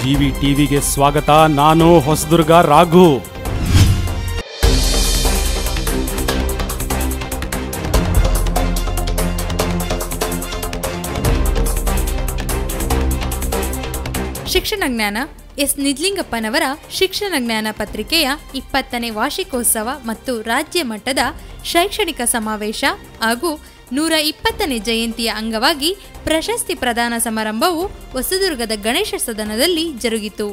GV ಟಿವಿಗೆ ಸ್ವಾಗತ ನಾನು ಹೊಸದುರ್ಗ ರಾಘು ಶಿಕ್ಷಣ ಜ್ಞಾನ ಎಸ್ ನಿಜ್ಲಿಂಗಪ್ಪನವರ ಶಿಕ್ಷಣ ಜ್ಞಾನ ಪತ್ರಿಕೆಯ ಇಪ್ಪತ್ತನೇ ವಾರ್ಷಿಕೋತ್ಸವ ಮತ್ತು ರಾಜ್ಯ ಮಟ್ಟದ ಶೈಕ್ಷಣಿಕ ಸಮಾವೇಶ ಹಾಗೂ ನೂರ ಇಪ್ಪತ್ತನೇ ಜಯಂತಿಯ ಅಂಗವಾಗಿ ಪ್ರಶಸ್ತಿ ಪ್ರದಾನ ಸಮಾರಂಭವು ಹೊಸದುರ್ಗದ ಗಣೇಶ ಸದನದಲ್ಲಿ ಜರುಗಿತು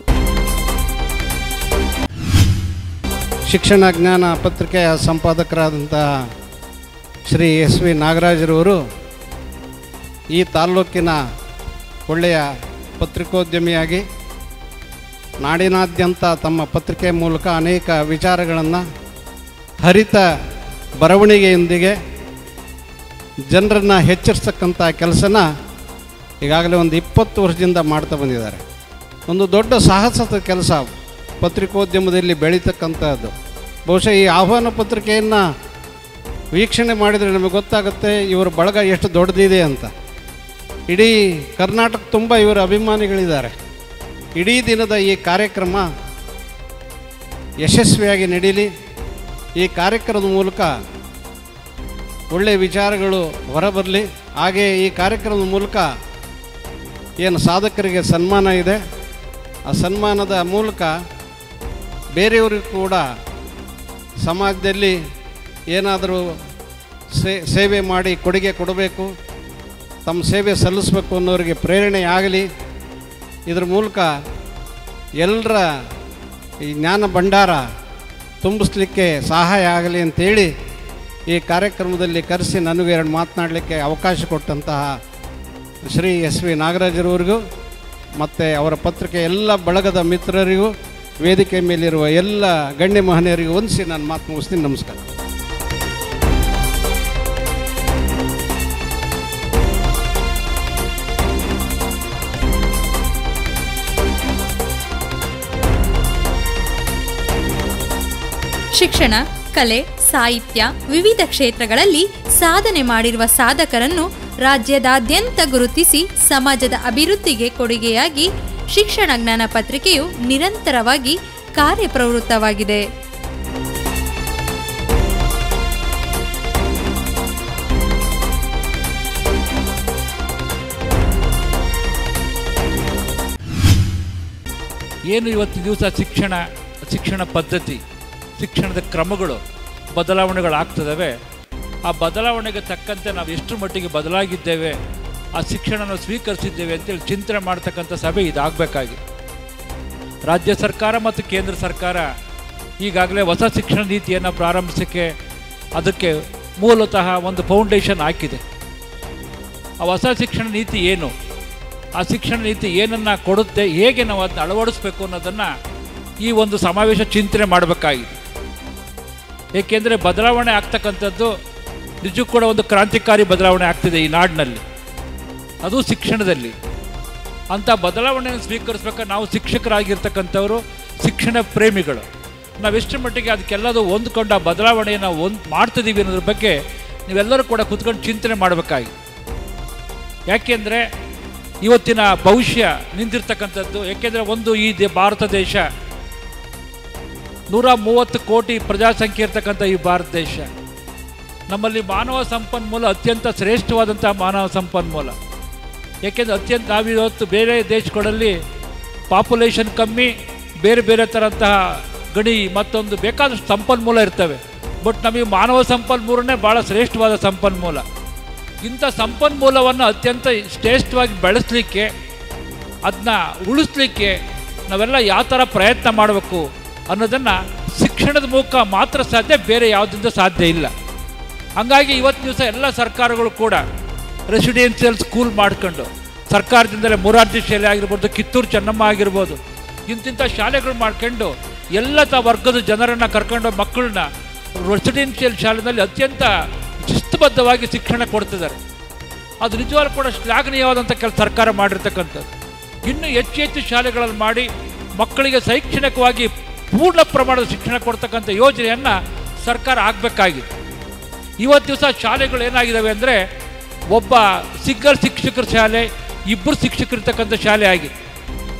ಶಿಕ್ಷಣ ಜ್ಞಾನ ಪತ್ರಿಕೆಯ ಸಂಪಾದಕರಾದಂತಹ ಶ್ರೀ ಎಸ್ ವಿ ನಾಗರಾಜರವರು ಈ ತಾಲ್ಲೂಕಿನ ಒಳ್ಳೆಯ ಪತ್ರಿಕೋದ್ಯಮಿಯಾಗಿ ನಾಡಿನಾದ್ಯಂತ ತಮ್ಮ ಪತ್ರಿಕೆ ಮೂಲಕ ಅನೇಕ ವಿಚಾರಗಳನ್ನು ಹರಿತ ಬರವಣಿಗೆಯೊಂದಿಗೆ ಜನರನ್ನು ಎಚ್ಚರಿಸ್ತಕ್ಕಂಥ ಕೆಲಸನ ಈಗಾಗಲೇ ಒಂದು ಇಪ್ಪತ್ತು ವರ್ಷದಿಂದ ಮಾಡ್ತಾ ಬಂದಿದ್ದಾರೆ ಒಂದು ದೊಡ್ಡ ಸಾಹಸದ ಕೆಲಸ ಪತ್ರಿಕೋದ್ಯಮದಲ್ಲಿ ಬೆಳೀತಕ್ಕಂಥದ್ದು ಬಹುಶಃ ಈ ಆಹ್ವಾನ ಪತ್ರಿಕೆಯನ್ನು ವೀಕ್ಷಣೆ ಮಾಡಿದರೆ ನಮಗೆ ಗೊತ್ತಾಗುತ್ತೆ ಇವರ ಬಳಗ ಎಷ್ಟು ದೊಡ್ಡದಿದೆ ಅಂತ ಇಡೀ ಕರ್ನಾಟಕ ತುಂಬ ಇವರ ಅಭಿಮಾನಿಗಳಿದ್ದಾರೆ ಇಡೀ ದಿನದ ಈ ಕಾರ್ಯಕ್ರಮ ಯಶಸ್ವಿಯಾಗಿ ನಡೀಲಿ ಈ ಕಾರ್ಯಕ್ರಮದ ಮೂಲಕ ಒಳ್ಳೆಯ ವಿಚಾರಗಳು ಹೊರಬರಲಿ ಹಾಗೆ ಈ ಕಾರ್ಯಕ್ರಮದ ಮೂಲಕ ಏನು ಸಾಧಕರಿಗೆ ಸನ್ಮಾನ ಇದೆ ಆ ಸನ್ಮಾನದ ಮೂಲಕ ಬೇರೆಯವರಿಗೂ ಕೂಡ ಸಮಾಜದಲ್ಲಿ ಏನಾದರೂ ಸೇ ಸೇವೆ ಮಾಡಿ ಕೊಡುಗೆ ಕೊಡಬೇಕು ತಮ್ಮ ಸೇವೆ ಸಲ್ಲಿಸಬೇಕು ಅನ್ನೋರಿಗೆ ಪ್ರೇರಣೆ ಆಗಲಿ ಇದ್ರ ಮೂಲಕ ಎಲ್ಲರ ಈ ಜ್ಞಾನ ಭಂಡಾರ ತುಂಬಿಸ್ಲಿಕ್ಕೆ ಸಹಾಯ ಆಗಲಿ ಅಂತೇಳಿ ಈ ಕಾರ್ಯಕ್ರಮದಲ್ಲಿ ಕರೆಸಿ ನನಗೆ ಎರಡು ಮಾತನಾಡಲಿಕ್ಕೆ ಅವಕಾಶ ಕೊಟ್ಟಂತಹ ಶ್ರೀ ಎಸ್ ವಿ ನಾಗರಾಜರವರಿಗೂ ಮತ್ತು ಅವರ ಪತ್ರಿಕೆ ಎಲ್ಲ ಬಳಗದ ಮಿತ್ರರಿಗೂ ವೇದಿಕೆ ಮೇಲಿರುವ ಎಲ್ಲ ಗಣ್ಯ ಮಹನೀಯರಿಗೂ ಹೊಂದಿಸಿ ನಾನು ಮಾತು ಮುಗಿಸ್ತೀನಿ ನಮಸ್ಕಾರ ಶಿಕ್ಷಣ ಕಲೆ ಸಾಹಿತ್ಯ ವಿವಿಧ ಕ್ಷೇತ್ರಗಳಲ್ಲಿ ಸಾಧನೆ ಮಾಡಿರುವ ಸಾಧಕರನ್ನು ರಾಜ್ಯದಾದ್ಯಂತ ಗುರುತಿಸಿ ಸಮಾಜದ ಅಭಿವೃದ್ಧಿಗೆ ಕೊಡುಗೆಯಾಗಿ ಶಿಕ್ಷಣ ಜ್ಞಾನ ಪತ್ರಿಕೆಯು ನಿರಂತರವಾಗಿ ಕಾರ್ಯಪ್ರವೃತ್ತವಾಗಿದೆ ಏನು ಇವತ್ತು ದಿವಸ ಶಿಕ್ಷಣ ಶಿಕ್ಷಣ ಪದ್ಧತಿ ಶಿಕ್ಷಣದ ಕ್ರಮಗಳು ಬದಲಾವಣೆಗಳಾಗ್ತದವೆ ಆ ಬದಲಾವಣೆಗೆ ತಕ್ಕಂತೆ ನಾವು ಎಷ್ಟು ಮಟ್ಟಿಗೆ ಬದಲಾಗಿದ್ದೇವೆ ಆ ಶಿಕ್ಷಣನ ಸ್ವೀಕರಿಸಿದ್ದೇವೆ ಅಂತೇಳಿ ಚಿಂತನೆ ಮಾಡ್ತಕ್ಕಂಥ ಸಭೆ ಇದಾಗಬೇಕಾಗಿ ರಾಜ್ಯ ಸರ್ಕಾರ ಮತ್ತು ಕೇಂದ್ರ ಸರ್ಕಾರ ಈಗಾಗಲೇ ಹೊಸ ಶಿಕ್ಷಣ ನೀತಿಯನ್ನು ಪ್ರಾರಂಭಿಸೋಕ್ಕೆ ಅದಕ್ಕೆ ಮೂಲತಃ ಒಂದು ಫೌಂಡೇಶನ್ ಹಾಕಿದೆ ಆ ಹೊಸ ಶಿಕ್ಷಣ ನೀತಿ ಏನು ಆ ಶಿಕ್ಷಣ ನೀತಿ ಏನನ್ನು ಕೊಡುತ್ತೆ ಹೇಗೆ ನಾವು ಅದನ್ನ ಅಳವಡಿಸ್ಬೇಕು ಅನ್ನೋದನ್ನು ಈ ಒಂದು ಸಮಾವೇಶ ಚಿಂತನೆ ಮಾಡಬೇಕಾಗಿದೆ ಏಕೆಂದರೆ ಬದಲಾವಣೆ ಆಗ್ತಕ್ಕಂಥದ್ದು ನಿಜಕ್ಕೂ ಕೂಡ ಒಂದು ಕ್ರಾಂತಿಕಾರಿ ಬದಲಾವಣೆ ಆಗ್ತಿದೆ ಈ ನಾಡಿನಲ್ಲಿ ಅದು ಶಿಕ್ಷಣದಲ್ಲಿ ಅಂಥ ಬದಲಾವಣೆಯನ್ನು ಸ್ವೀಕರಿಸ್ಬೇಕಾದ್ರೆ ನಾವು ಶಿಕ್ಷಕರಾಗಿರ್ತಕ್ಕಂಥವರು ಶಿಕ್ಷಣ ಪ್ರೇಮಿಗಳು ನಾವೆಷ್ಟು ಮಟ್ಟಿಗೆ ಅದಕ್ಕೆಲ್ಲದು ಹೊಂದ್ಕೊಂಡು ಆ ಬದಲಾವಣೆಯನ್ನು ಒಂದು ಮಾಡ್ತಿದ್ದೀವಿ ಅನ್ನೋದ್ರ ಬಗ್ಗೆ ನೀವೆಲ್ಲರೂ ಕೂಡ ಕುತ್ಕೊಂಡು ಚಿಂತನೆ ಮಾಡಬೇಕಾಗಿ ಯಾಕೆಂದರೆ ಇವತ್ತಿನ ಭವಿಷ್ಯ ನಿಂತಿರ್ತಕ್ಕಂಥದ್ದು ಯಾಕೆಂದರೆ ಒಂದು ಈ ದೇ ಭಾರತ ದೇಶ ನೂರ ಮೂವತ್ತು ಕೋಟಿ ಪ್ರಜಾಸಂಖ್ಯೆ ಇರ್ತಕ್ಕಂಥ ಈ ಭಾರತ ದೇಶ ನಮ್ಮಲ್ಲಿ ಮಾನವ ಸಂಪನ್ಮೂಲ ಅತ್ಯಂತ ಶ್ರೇಷ್ಠವಾದಂಥ ಮಾನವ ಸಂಪನ್ಮೂಲ ಯಾಕೆಂದರೆ ಅತ್ಯಂತ ನಾವಿವತ್ತು ಬೇರೆ ದೇಶಗಳಲ್ಲಿ ಪಾಪ್ಯುಲೇಷನ್ ಕಮ್ಮಿ ಬೇರೆ ಬೇರೆ ಥರಂತಹ ಗಣಿ ಮತ್ತೊಂದು ಬೇಕಾದಷ್ಟು ಸಂಪನ್ಮೂಲ ಇರ್ತವೆ ಬಟ್ ನಮಗೆ ಮಾನವ ಸಂಪನ್ಮೂಲನೇ ಭಾಳ ಶ್ರೇಷ್ಠವಾದ ಸಂಪನ್ಮೂಲ ಇಂಥ ಸಂಪನ್ಮೂಲವನ್ನು ಅತ್ಯಂತ ಶ್ರೇಷ್ಠವಾಗಿ ಬೆಳೆಸಲಿಕ್ಕೆ ಅದನ್ನ ಉಳಿಸ್ಲಿಕ್ಕೆ ನಾವೆಲ್ಲ ಯಾವ ಥರ ಪ್ರಯತ್ನ ಮಾಡಬೇಕು ಅನ್ನೋದನ್ನು ಶಿಕ್ಷಣದ ಮೂಲಕ ಮಾತ್ರ ಸಾಧ್ಯ ಬೇರೆ ಯಾವುದರಿಂದ ಸಾಧ್ಯ ಇಲ್ಲ ಹಂಗಾಗಿ ಇವತ್ತು ದಿವಸ ಎಲ್ಲ ಸರ್ಕಾರಗಳು ಕೂಡ ರೆಸಿಡೆನ್ಷಿಯಲ್ ಸ್ಕೂಲ್ ಮಾಡ್ಕೊಂಡು ಸರ್ಕಾರದಿಂದಲೇ ಮೊರಾರ್ಜಿ ಶಾಲೆ ಆಗಿರ್ಬೋದು ಕಿತ್ತೂರು ಚೆನ್ನಮ್ಮ ಆಗಿರ್ಬೋದು ಇಂತಿಂಥ ಶಾಲೆಗಳು ಮಾಡ್ಕೊಂಡು ಎಲ್ಲ ತ ವರ್ಗದ ಜನರನ್ನು ಕರ್ಕೊಂಡು ಮಕ್ಕಳನ್ನ ರೆಸಿಡೆನ್ಷಿಯಲ್ ಶಾಲೆಯಲ್ಲಿ ಅತ್ಯಂತ ಶಿಸ್ತುಬದ್ಧವಾಗಿ ಶಿಕ್ಷಣ ಕೊಡ್ತಿದ್ದಾರೆ ಅದು ನಿಜವಾಗ್ಲೂ ಕೂಡ ಶ್ಲಾಘನೀಯವಾದಂಥ ಕೆಲಸ ಸರ್ಕಾರ ಮಾಡಿರ್ತಕ್ಕಂಥದ್ದು ಇನ್ನು ಹೆಚ್ಚು ಹೆಚ್ಚು ಶಾಲೆಗಳಲ್ಲಿ ಮಾಡಿ ಮಕ್ಕಳಿಗೆ ಶೈಕ್ಷಣಿಕವಾಗಿ ಪೂರ್ಣ ಪ್ರಮಾಣದ ಶಿಕ್ಷಣ ಕೊಡ್ತಕ್ಕಂಥ ಯೋಜನೆಯನ್ನು ಸರ್ಕಾರ ಆಗಬೇಕಾಗಿದೆ ಇವತ್ತು ದಿವಸ ಶಾಲೆಗಳು ಏನಾಗಿದ್ದಾವೆ ಅಂದರೆ ಒಬ್ಬ ಸಿಂಗಲ್ ಶಿಕ್ಷಕರ ಶಾಲೆ ಇಬ್ಬರು ಶಿಕ್ಷಕರಿರ್ತಕ್ಕಂಥ ಶಾಲೆ ಆಗಿದೆ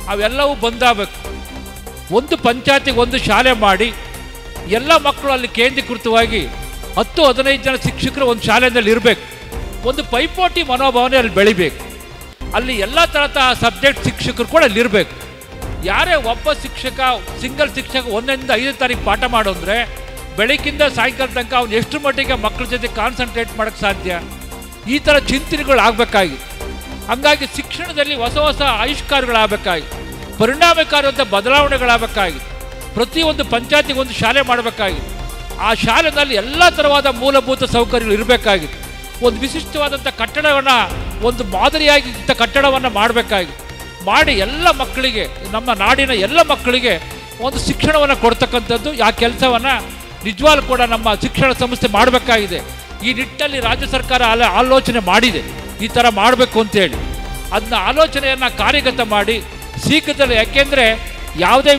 ಅವೆಲ್ಲವೂ ಬಂದಾಗಬೇಕು ಒಂದು ಪಂಚಾಯತಿಗೆ ಒಂದು ಶಾಲೆ ಮಾಡಿ ಎಲ್ಲ ಮಕ್ಕಳು ಅಲ್ಲಿ ಕೇಂದ್ರೀಕೃತವಾಗಿ ಹತ್ತು ಹದಿನೈದು ಜನ ಶಿಕ್ಷಕರು ಒಂದು ಶಾಲೆಯಲ್ಲಿ ಇರಬೇಕು ಒಂದು ಪೈಪೋಟಿ ಮನೋಭಾವನೆ ಅಲ್ಲಿ ಬೆಳಿಬೇಕು ಅಲ್ಲಿ ಎಲ್ಲ ತರಹ ಸಬ್ಜೆಕ್ಟ್ ಶಿಕ್ಷಕರು ಕೂಡ ಅಲ್ಲಿ ಇರಬೇಕು ಯಾರೇ ಒಬ್ಬ ಶಿಕ್ಷಕ ಸಿಂಗಲ್ ಶಿಕ್ಷಕ ಒಂದರಿಂದ ಐದು ತಾರೀಕು ಪಾಠ ಮಾಡು ಅಂದರೆ ಬೆಳಗ್ಗಿಂದ ಸಾಯಂಕಾಲ ತನಕ ಅವ್ನು ಎಷ್ಟು ಮಟ್ಟಿಗೆ ಮಕ್ಕಳ ಜೊತೆ ಕಾನ್ಸಂಟ್ರೇಟ್ ಮಾಡೋಕ್ಕೆ ಸಾಧ್ಯ ಈ ಥರ ಚಿಂತನೆಗಳು ಆಗಬೇಕಾಗಿತ್ತು ಹಂಗಾಗಿ ಶಿಕ್ಷಣದಲ್ಲಿ ಹೊಸ ಹೊಸ ಆವಿಷ್ಕಾರಗಳಾಗಬೇಕಾಗಿತ್ತು ಪರಿಣಾಮಕಾರಿಯಾದ ಬದಲಾವಣೆಗಳಾಗಬೇಕಾಗಿತ್ತು ಪ್ರತಿಯೊಂದು ಪಂಚಾಯತಿಗೆ ಒಂದು ಶಾಲೆ ಮಾಡಬೇಕಾಗಿತ್ತು ಆ ಶಾಲೆಯಲ್ಲಿ ಎಲ್ಲ ಥರವಾದ ಮೂಲಭೂತ ಸೌಕರ್ಯಗಳು ಇರಬೇಕಾಗಿತ್ತು ಒಂದು ವಿಶಿಷ್ಟವಾದಂಥ ಕಟ್ಟಡವನ್ನು ಒಂದು ಮಾದರಿಯಾಗಿ ಇಂಥ ಕಟ್ಟಡವನ್ನು ಮಾಡಬೇಕಾಗಿತ್ತು ಮಾಡಿ ಎಲ್ಲ ಮಕ್ಕಳಿಗೆ ನಮ್ಮ ನಾಡಿನ ಎಲ್ಲ ಮಕ್ಕಳಿಗೆ ಒಂದು ಶಿಕ್ಷಣವನ್ನು ಕೊಡ್ತಕ್ಕಂಥದ್ದು ಆ ಕೆಲಸವನ್ನು ನಿಜವಾಗ್ಲೂ ಕೂಡ ನಮ್ಮ ಶಿಕ್ಷಣ ಸಂಸ್ಥೆ ಮಾಡಬೇಕಾಗಿದೆ ಈ ನಿಟ್ಟಲ್ಲಿ ರಾಜ್ಯ ಸರ್ಕಾರ ಅಲ್ಲ ಆಲೋಚನೆ ಮಾಡಿದೆ ಈ ಥರ ಮಾಡಬೇಕು ಅಂತೇಳಿ ಅದನ್ನ ಆಲೋಚನೆಯನ್ನು ಕಾರ್ಯಗತ ಮಾಡಿ ಶೀಘ್ರದಲ್ಲಿ ಯಾಕೆಂದರೆ ಯಾವುದೇ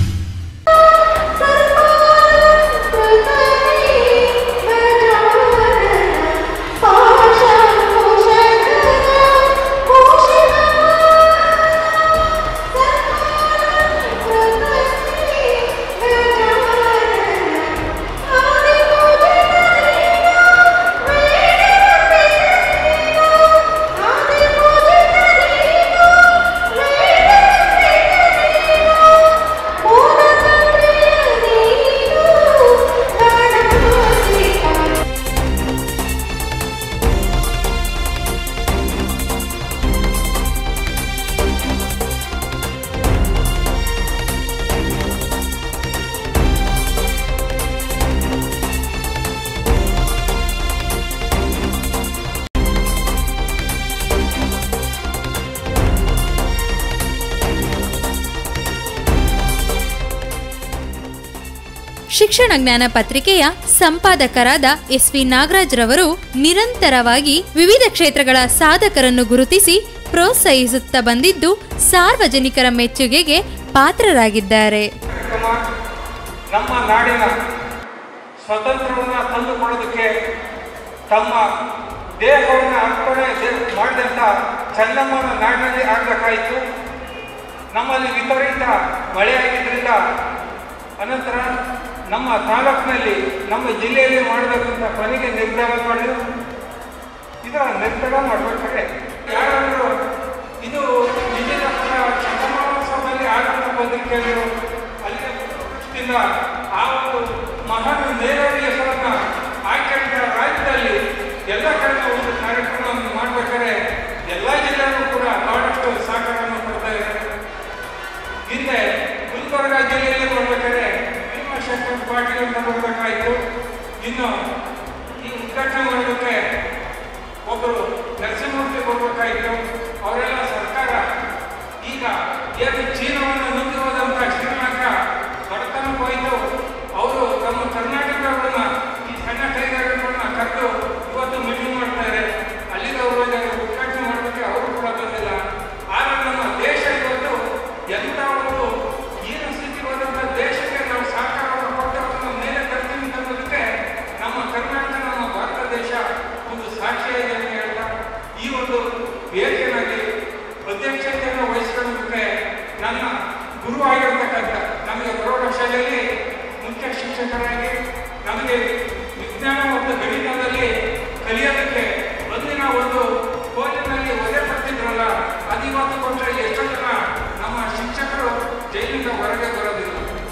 ಶಿಕ್ಷಣ ಜ್ಞಾನ ಪತ್ರಿಕೆಯ ಸಂಪಾದಕರಾದ ಎಸ್ ವಿ ನಾಗರಾಜ್ರವರು ನಿರಂತರವಾಗಿ ವಿವಿಧ ಕ್ಷೇತ್ರಗಳ ಸಾಧಕರನ್ನು ಗುರುತಿಸಿ ಪ್ರೋತ್ಸಾಹಿಸುತ್ತಾ ಬಂದಿದ್ದು ಸಾರ್ವಜನಿಕರ ಮೆಚ್ಚುಗೆಗೆ ಪಾತ್ರರಾಗಿದ್ದಾರೆ ಕಾರ್ಯಕ್ರಮ ನಮ್ಮ ನಾಡಿನ ಸ್ವತಂತ್ರವನ್ನು ತಂದುಕೊಳ್ಳೋದಕ್ಕೆ ತಮ್ಮ ದೇಹವನ್ನು ಅರ್ಪಣೆ ದೇ- ಮಾಡಿದಂಥ ಚೆನ್ನಮ್ಮನ ನಾಡಿನಲ್ಲಿ ಆಗಬೇಕಾಯಿತು ನಮ್ಮಲ್ಲಿ ವಿಪರೀತ ಮಳೆಯಾಗಿದ್ದರಿಂದ ಅನಂತರ ನಮ್ಮ ತಾಲೂಕಿನಲ್ಲಿ ನಮ್ಮ ಜಿಲ್ಲೆಯಲ್ಲಿ ಮಾಡಬೇಕಂತ ಕೊನೆಗೆ ನಿರ್ಧಾರ ಮಾಡಿದ್ರು ಇದರ ನಿರ್ಧಾರ ಮಾಡಬೇಕಾದ್ರೆ ಯಾರಾದರೂ ಇದು ನಿಜದ ಚಂದ್ರಮಾಸದಲ್ಲಿ ಆಡಳಿತ ಪತ್ರಿಕೆಗಳು ಅಲ್ಲಿ ದೃಷ್ಟಿಯಿಂದ ಆ ಒಂದು ಮಹಾನ್ ನೇರಡಿ ಹೆಸರನ್ನ ಆಯ್ಕೆಯ ರಾಜ್ಯದಲ್ಲಿ ಎಲ್ಲ ಕಡೆ ಒಂದು ಕಾರ್ಯಕ್ರಮವನ್ನು ಮಾಡಬೇಕಾದ್ರೆ ಎಲ್ಲ ಜಿಲ್ಲೆಯಲ್ಲೂ ಕೂಡ ಬಹಳಷ್ಟು ಸಹಕಾರವನ್ನು ಕೊಡ್ತಾ ಇದ್ದಾರೆ ಹಿಂದೆ ಗುಲ್ಬರ್ಗ ಜಿಲ್ಲೆಯಲ್ಲಿ ನೋಡ್ಬೇಕಾದ್ರೆ ಭೀಮಶಂಕರ್ ಪಾಟೀಲ್ ಅಂತ ಬರಬೇಕಾಯಿತು ಇನ್ನು ಈ ಉದ್ಘಾಟನೆ ಮಾಡೋದಕ್ಕೆ ಒಬ್ಬರು ನರಸಿಂಹಮೂರ್ತಿ ಬರಬೇಕಾಯಿತು ಅವರೆಲ್ಲ ಸರ್ಕಾರ ಈಗ ಏನು ಚೀನಾವನ್ನು ನುಗ್ಗಿ ಹೋದಂಥ ಶ್ರೀಲಂಕಾ ಬಡತನಕ್ಕೆ ಹೋಯಿತು ಅವರು ತಮ್ಮ ಕರ್ನಾಟಕವನ್ನ ಈ ಸಣ್ಣ ಕೈಗಾರಿಕೆಗಳನ್ನ ಕರೆದು ಇವತ್ತು ಮೀಟಿಂಗ್ ಮಾಡ್ತಾರೆ ಅಲ್ಲಿಗೆ ಅವರು ಹೋದಾಗ ಉದ್ಘಾಟನೆ ಮಾಡೋದಕ್ಕೆ ಅವರು ಕೂಡ ಬಂದಿಲ್ಲ ಆದರೆ ನಮ್ಮ ದೇಶ ಇವತ್ತು ಎಂಥ ಒಂದು ಹೀನ ಸ್ಥಿತಿ ಹೋದಂಥ ದೇಶಕ್ಕೆ ನಾವು ಸಹಕಾರವನ್ನು ಕೊಟ್ಟು ಅವ್ರನ್ನ ಮೇಲೆ ತರ್ತೀವಿ ಅನ್ನೋದಕ್ಕೆ ನಮ್ಮ ಕರ್ನಾಟಕ ನಮ್ಮ ಭಾರತ ದೇಶ ಒಂದು ಸಾಕ್ಷಿಯಾಗಿದೆ ಅಂತ ಹೇಳ್ತಾ ಈ ಒಂದು ವೇದಿಕೆಯಾಗಿ ಅಧ್ಯಕ್ಷತೆಯನ್ನು ವಹಿಸಿಕೊಳ್ಳೋದಕ್ಕೆ ನನ್ನ ಗುರು ಆಗಿರ್ತಕ್ಕಂಥ ನಮಗೆ ಪ್ರೌಢಶಾಲೆಯಲ್ಲಿ ಮುಖ್ಯ ಶಿಕ್ಷಕರಾಗಿ ನಮಗೆ ವಿಜ್ಞಾನ ಮತ್ತು ಗಣಿತದಲ್ಲಿ ಕಲಿಯೋದಕ್ಕೆ ಒಂದಿನ ಒಂದು ಕೋಲಿನಲ್ಲಿ ಒದೆ ಪಡ್ತಿದ್ರಲ್ಲ ಅದಿವತ್ತು ಕೊಟ್ಟರೆ ಎಷ್ಟೋ ಜನ ನಮ್ಮ ಶಿಕ್ಷಕರು ಜೈಲಿಂದ ಹೊರಗೆ ಬರೋದಿಲ್ಲ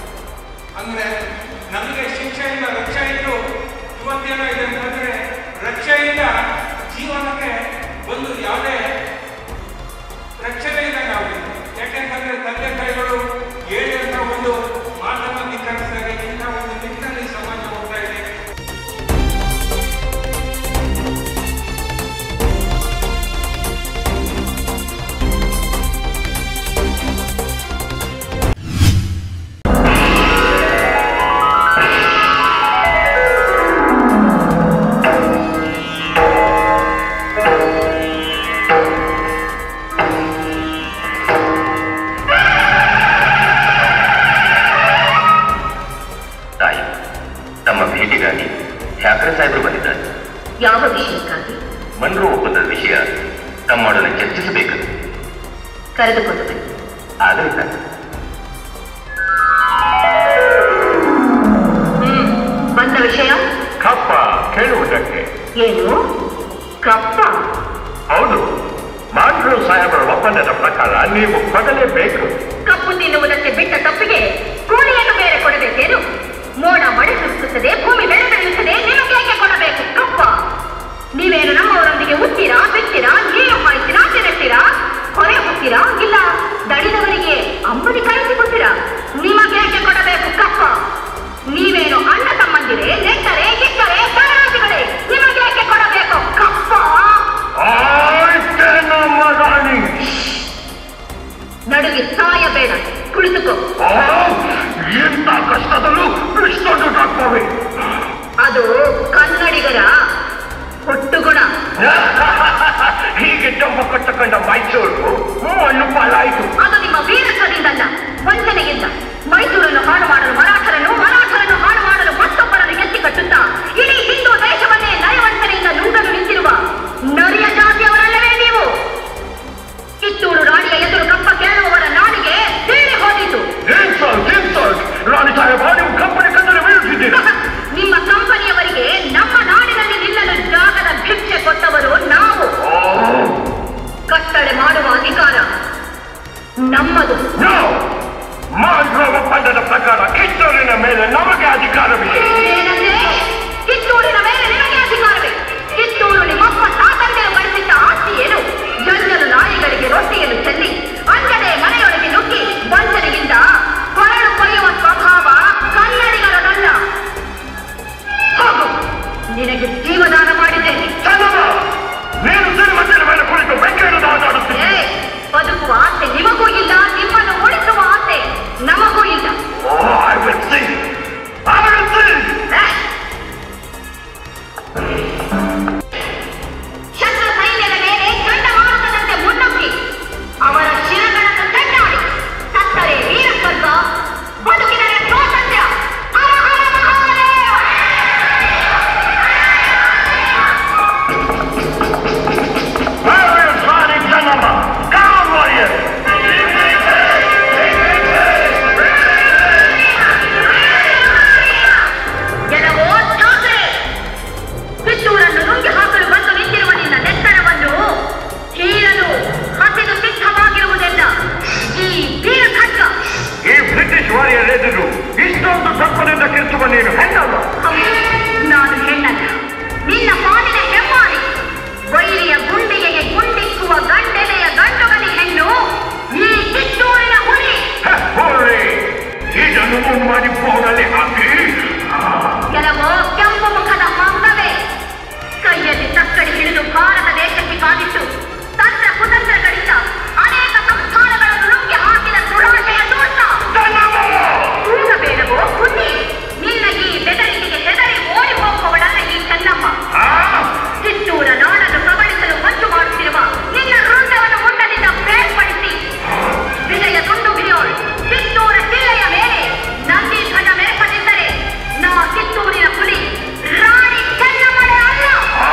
ಅಂದ್ರೆ ನಮಗೆ ಶಿಕ್ಷೆಯಿಂದ ರಕ್ಷೆ ಇದ್ದು ಇವತ್ತೇನಾಗಿದೆ ಅಂತಂದ್ರೆ ರಕ್ಷೆಯಿಂದ ಜೀವನಕ್ಕೆ ಒಂದು ಯಾವುದೇ ರಕ್ಷಣೆ ಇದ್ದಂಗೆ ಆಗಿದೆ ಯಾಕೆಂತಂದ್ರೆ ತಂದೆ ತಾಯಿಗಳು ಹೇಳಿ ಅಂತ ಒಂದು ಮಾತನ್ನು ಧಿಕ್ಕರಿಸ್ತಾರೆ ಇಂಥ ಒಂದು ನಿಟ್ಟಿನಲ್ಲಿ ಸಮಾಜ ಹೋಗ್ತಾ ಇದೆ ಆಡಳಿತ ಬಂದ ವಿಷಯ ಕಪ್ಪ ಕೇಳುವುದಕ್ಕೆ ಏನು ಕಪ್ಪ ಹೌದು ಮಾಂಡ್ರು ಸಾಹೇಬರ ಒಪ್ಪಂದದ ಪ್ರಕಾರ ನೀವು ಕೊಡಲೇಬೇಕು ಕಪ್ಪು ತಿನ್ನುವುದಕ್ಕೆ ಬಿಟ್ಟ ತಪ್ಪಿಗೆ ಕೂಲಿಯನ್ನು ಬೇರೆ ಕೊಡಬೇಕೇನು ಮೋಡ ಮಳೆ ಸುರಿಸುತ್ತದೆ ಭೂಮಿ ಬೆಳೆ ಬೆಳೆಯುತ್ತದೆ ನಿಮಗೆ ಹೇಗೆ ಕೊಡಬೇಕು ಕಪ್ಪ ನೀವೇನು ನಮ್ಮವರೊಂದಿಗೆ ಉತ್ತೀರಾ ಬಿತ್ತೀರಾ ನೀರು ಹಾಯ್ತೀರಾ ತಿರುತ್ತೀರಾ ಹೊರೆ ಹೋಗ್ತೀರಾ ಇಲ್ಲ ದಳಿದವರಿಗೆ ಅಂಬಲಿ ಕಾಯಿಸಿಕೊಡ್ತೀರಾ ನಿಮಗೆ ಹೇಗೆ ಕೊಡಬೇಕು ಕಪ್ಪ ನೀವೇನು ಅಣ್ಣ ತಮ್ಮಂದಿರೇ ನೆಟ್ಟರೆ ಗಿಟ್ಟರೆ ತರಾಜಿಗಳೇ ನಿಮಗೆ ಹೇಗೆ ಕೊಡಬೇಕು ಕಪ್ಪ ಆಯ್ತೆ ನಮ್ಮ ರಾಣಿ ನಡುವೆ ಸಾಯಬೇಡ ಕುಳಿತುಕೋ ಆ, ಎಂತ ಕಷ್ಟದಲ್ಲೂ ಇಷ್ಟೊಂದು ಡಾಕ್ಟರೇ ಅದು ಕನ್ನಡಿಗರ ಹುಟ್ಟುಗುಣ ಹೀಗೆ ಡಬ್ಬ ಕಟ್ಟಕೊಂಡ ಮೈಸೂರು ಮಣ್ಣು ಪಾಲಾಯಿತು ಅದು ನಿಮ್ಮ ವೀರತ್ವದಿಂದಲ್ಲ ವಂಚನೆಯಿಂದ ಮೈಸೂರನ್ನು ಹಾಳು ಮಾಡಲು ಮರಾಠರನ್ನು ಮರಾಠರನ್ನು ಹಾಳು ಮಾಡಲು ಮತ್ತೊಬ್ಬರನ್ನು ಎತ್ತಿ ಕಟ್ಟುತ್ತಾ ಇಡೀ ಹಿಂದೂ ದೇಶವನ್ನೇ ನಯವಂಚನೆಯಿಂದ ನುಂಗಲು ನಿಂತಿರುವ ನರಿಯ ಜಾತಿಯವರಲ್ಲವೇ ನೀವು ಕಿತ್ತೂರು ರಾಣಿಯ ಎದುರು ಕಪ್ಪ ಕೇಳುವವರ ನಾಡಿಗೆ ಸೀಳಿ ಹೋದಿತು ಇನ್ಸಲ್ಟ್ ಇನ್ಸಲ್ಟ್ ರಾಣಿ ಸಾಹೇಬ ನೀವು ಕಂಪನಿ ಕನ್ನಡ ಬೀಳುತ್ತಿದ್ದೀರಾ ನಿಮ್ಮ ಕಂಪನಿಯವರಿಗೆ ನಮ್ಮ ನಾಡಿನಲ್ಲಿ ನಿಲ್ಲಲು ಜಾಗದ ಭಿಕ್ಷೆ ಕೊಟ್ಟವರು ನಾವು ಕಟ್ಟಳೆ ಮಾಡುವ ಅಧಿಕಾರ ನಮ್ಮದು ನಾವು ಮಾಂಡ್ರ ಒಪ್ಪಂದದ ಪ್ರಕಾರ ಕಿತ್ತೂರಿನ ಮೇಲೆ ನಮಗೆ ಅಧಿಕಾರವಿದೆ ಏನಂದ್ರೆ ಕಿತ್ತೂರಿನ ಮೇಲೆ ನಿಮಗೆ ಅಧಿಕಾರವೇ ಕಿತ್ತೂರು ನಿಮ್ಮಪ್ಪ ಸ್ವಾತಂತ್ರ್ಯ ಗಳಿಸಿದ್ದ ಆಸ್ತಿ ಏನು ಜಂಜಲು ನಾಯಿಗಳಿಗೆ ರೊಟ್ಟಿಯನ್ನು ಚೆಲ್ಲಿ ಅಂಜದೆ ಮನೆಯೊಳಗೆ ನುಗ್ಗಿ ವಂಚನೆಯಿಂದ ಕೊರಳು ಕೊಯ್ಯುವ ಸ್ವಭಾವ ಕನ್ನಡಿಗರದಲ್ಲ ಹೋಗು ನಿನಗೆ ಜೀವದಾನ ಮಾಡಿದ್ದೇನೆ ಚಂದಮ್ಮ ನೀನು ತಿರುಮತಿನ ಮೇಲೆ ಕುಳಿತು ಬೆಂಕಿಯನ್ನು ಮಾತಾಡುತ್ತೀನಿ ಏ, ಬದುಕುವ ಆಸೆ ನಿಮಗೂ ಇಲ್ಲ ನಿಮ್ಮನ್ನು ಉಳಿಸುವ ಆಸೆ ನಮಗೂ ಇಲ್ಲ oh I will see I will see ಏ! ಶತ್ರು ಸೈನ್ಯದ ಮೇಲೆ ಚಂಡಮಾರುತದಂತೆ ಮುನ್ನುಗ್ಗಿ ಅವರ ಶಿರಗಳನ್ನು ಚೆಂಡಾಡಿ ಸತ್ತರೆ ವೀರ ಸ್ವರ್ಗ ಬದುಕಿದರೆ ಸ್ವಾತಂತ್ರ್ಯ ಹರ ಹರ Mahadeva! Where is Ronnie Channama? Come, warrior! ಗೆಲುವು ಠಾಕ್ರೆ ಕಿತ್ತೂರನ್ನು ನುಂಗಿ ಹಾಕಲು ಬಂದು ನಿಂತಿರುವ ನಿನ್ನ ನೆತ್ತರವನ್ನು ಹೀರಲು ಹಸಿದು ಸಿದ್ಧವಾಗಿರುವುದೆಲ್ಲ ಈ ವೀರ ಖಡ್ಗ ಈ ಬ್ರಿಟಿಷ್ ವಾರಿಯರ್ ಎದುರು ಇಷ್ಟೊಂದು ತಪ್ಪದಿಂದ ಕಿಚ್ಚುವ ನೀನು ಹೆಣ್ಣಲ್ಲ ಹೌದು, ನಾನು ಹೆಣ್ಣಲ್ಲ ನಿನ್ನ ಪಾಲಿನ ಹೆಮ್ಮಾರಿ ವೈರಿಯ ಗುಂಡಿಗೆಗೆ ಗುಂಡಿಕ್ಕುವ ಗಂಡೆಲೆಯ ಗಂಡುಗಲಿ ಹೆಣ್ಣು ಈ ಕಿತ್ತೂರಿನ ಹುಲಿ ಹೋರಿ ಇದನ್ನು ಮುಂದೆ ಮಾಡಿ ಫೋನಲ್ಲಿ ಹಾಕಿ ಕೆಲವು ಕೆಂಪು ಮುಖದ ಮಂಗವೇ ಕೈಯಲ್ಲಿ ತಕ್ಕಡಿ ಹಿಡಿದು ಭಾರತ ದೇಶಕ್ಕೆ ಕಾದಿಟ್ಟು ತಂತ್ರ ಕುತಂತ್ರಗಳಿಂದ ಅನೇಕ ಸಂಸ್ಥಾನಗಳನ್ನು ನುಂಗಿ ಹಾಕಿದ ದುರಾಶೆಯ ದೂರ್ತ ಕೂಗಬೇಡವೋ ಹುಲಿ ನಿನ್ನ ಈ ಬೆದರಿಕೆಗೆ ಹೆದರಿ ಓಡಿ ಹೋಗುವವಳಲ್ಲ ಈ ಚೆನ್ನಮ್ಮ ಕಿತ್ತೂರ ನಾಡನ್ನು ಕಬಳಿಸಲು ಮಂಚು ಮಾಡುತ್ತಿರುವ ನಿನ್ನ ವೃಂದವನ್ನು ಮುಟ್ಟದಿಂದ ಬೇರ್ಪಡಿಸಿ ವಿಜಯ ತುಂಡು ಬಿಯೋಳ್ ಕಿತ್ತೂರ ಜಿಲ್ಲೆಯ ಮೇಲೆ ನಂದಿ ಧ್ವಜ ಮೆರೆಸದಿದ್ದರೆ ನಾ ಕಿತ್ತೂರಿನ ಹುಲಿ ರಾಣಿ ಚೆನ್ನಮ್ಮನೇ ಅಲ್ಲ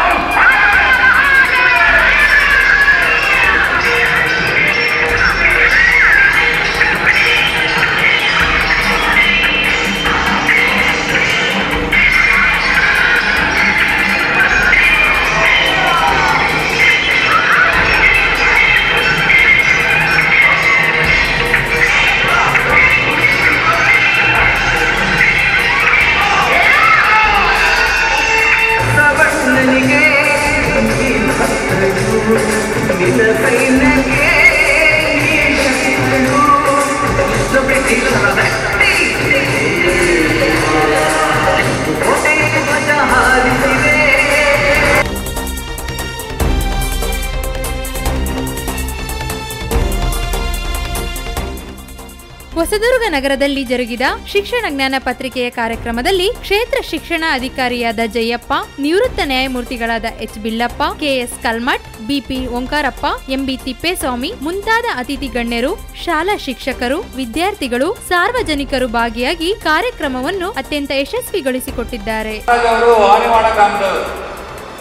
ಹೊಸದುರ್ಗ ನಗರದಲ್ಲಿ ಜರುಗಿದ ಶಿಕ್ಷಣ ಜ್ಞಾನ ಪತ್ರಿಕೆಯ ಕಾರ್ಯಕ್ರಮದಲ್ಲಿ ಕ್ಷೇತ್ರ ಶಿಕ್ಷಣ ಅಧಿಕಾರಿಯಾದ ಜಯಪ್ಪ ನಿವೃತ್ತ ನ್ಯಾಯಮೂರ್ತಿಗಳಾದ H Billappa K S Kalmath B P Omkarappa M B Thippeswamy ಮುಂತಾದ ಅತಿಥಿ ಗಣ್ಯರು ಶಾಲಾ ಶಿಕ್ಷಕರು ವಿದ್ಯಾರ್ಥಿಗಳು ಸಾರ್ವಜನಿಕರು ಭಾಗಿಯಾಗಿ ಕಾರ್ಯಕ್ರಮವನ್ನು ಅತ್ಯಂತ ಯಶಸ್ವಿಗೊಳಿಸಿಕೊಟ್ಟಿದ್ದಾರೆ ಅವರು ಆನೆವಾಡ ಗ್ರಾಮದವರು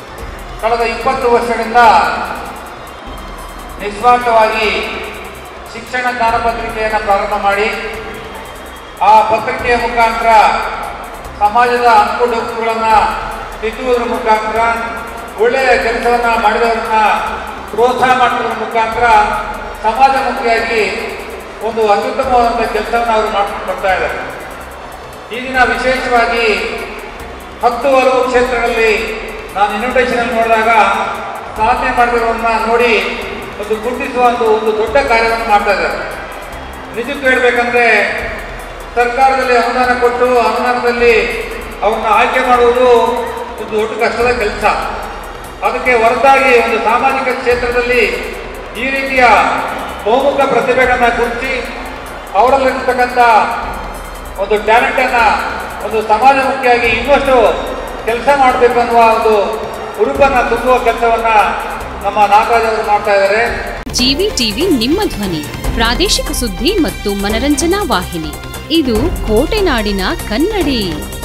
ಕಳೆದ ಇಪ್ಪತ್ತು ವರ್ಷಗಳಿಂದ ನಿಸ್ವಾರ್ಥವಾಗಿ ಶಿಕ್ಷಣ ಜ್ಞಾನ ಪತ್ರಿಕೆಯನ್ನು ಪ್ರಾರಂಭ ಮಾಡಿ ಆ ಪತ್ರಿಕೆಯ ಮುಖಾಂತರ ಸಮಾಜದ ಅಂಕು ಡೊಂಕುಗಳನ್ನು ತಿದ್ದುವುದರ ಮುಖಾಂತರ ಒಳ್ಳೆಯ ಕೆಲಸವನ್ನು ಮಾಡಿದವರನ್ನ ಪ್ರೋತ್ಸಾಹ ಮಾಡುವುದರ ಮುಖಾಂತರ ಸಮಾಜಮುಖಿಯಾಗಿ ಒಂದು ಅತ್ಯುತ್ತಮವಾದಂಥ ಕೆಲಸವನ್ನು ಅವರು ಮಾಡ್ಕೊಂಡು ಬರ್ತಾ ಇದ್ದಾರೆ ಈ ದಿನ ವಿಶೇಷವಾಗಿ ಹತ್ತು ಹಲವು ಕ್ಷೇತ್ರಗಳಲ್ಲಿ ನಾನು ಇನ್ವಿಟೇಷನ್ ನೋಡಿದಾಗ ಸಾಧನೆ ಮಾಡಿದವರನ್ನ ನೋಡಿ ಒಂದು ಗುರುತಿಸುವ ಒಂದು ಒಂದು ದೊಡ್ಡ ಕಾರ್ಯವನ್ನು ಮಾಡ್ತಾ ಇದ್ದಾರೆ ನಿಜಕ್ಕೂ ಹೇಳ್ಬೇಕಂದ್ರೆ ಸರ್ಕಾರದಲ್ಲಿ ಅನುದಾನ ಕೊಟ್ಟು ಅನುದಾನದಲ್ಲಿ ಅವ್ರನ್ನ ಆಯ್ಕೆ ಮಾಡುವುದು ಒಂದು ದೊಡ್ಡ ಕಷ್ಟದ ಕೆಲಸ ಅದಕ್ಕೆ ಹೊರತಾಗಿ ಒಂದು ಸಾಮಾಜಿಕ ಕ್ಷೇತ್ರದಲ್ಲಿ ಈ ರೀತಿಯ ಬಹುಮುಖ ಪ್ರತಿಭೆಗಳನ್ನ ಗುರುತಿಸಿ ಅವರಲ್ಲಿರ್ತಕ್ಕಂಥ ಒಂದು ಟ್ಯಾಲೆಂಟನ್ನು ಒಂದು ಸಮಾಜಮುಖಿಯಾಗಿ ಇನ್ನಷ್ಟು ಕೆಲಸ ಮಾಡಬೇಕು ಅನ್ನುವ ಒಂದು ಹುರುಪನ್ನು ತುಂಬುವ ಕೆಲಸವನ್ನು ನಮ್ಮ ನಾಗರಾಜ್ ಅವರು ಮಾಡ್ತಾ ಇದ್ದಾರೆ ಜಿವಿ ಟಿವಿ ನಿಮ್ಮ ಧ್ವನಿ ಪ್ರಾದೇಶಿಕ ಸುದ್ದಿ ಮತ್ತು ಮನರಂಜನಾ ವಾಹಿನಿ ಇದು ಕೋಟೆನಾಡಿನ ಕನ್ನಡಿ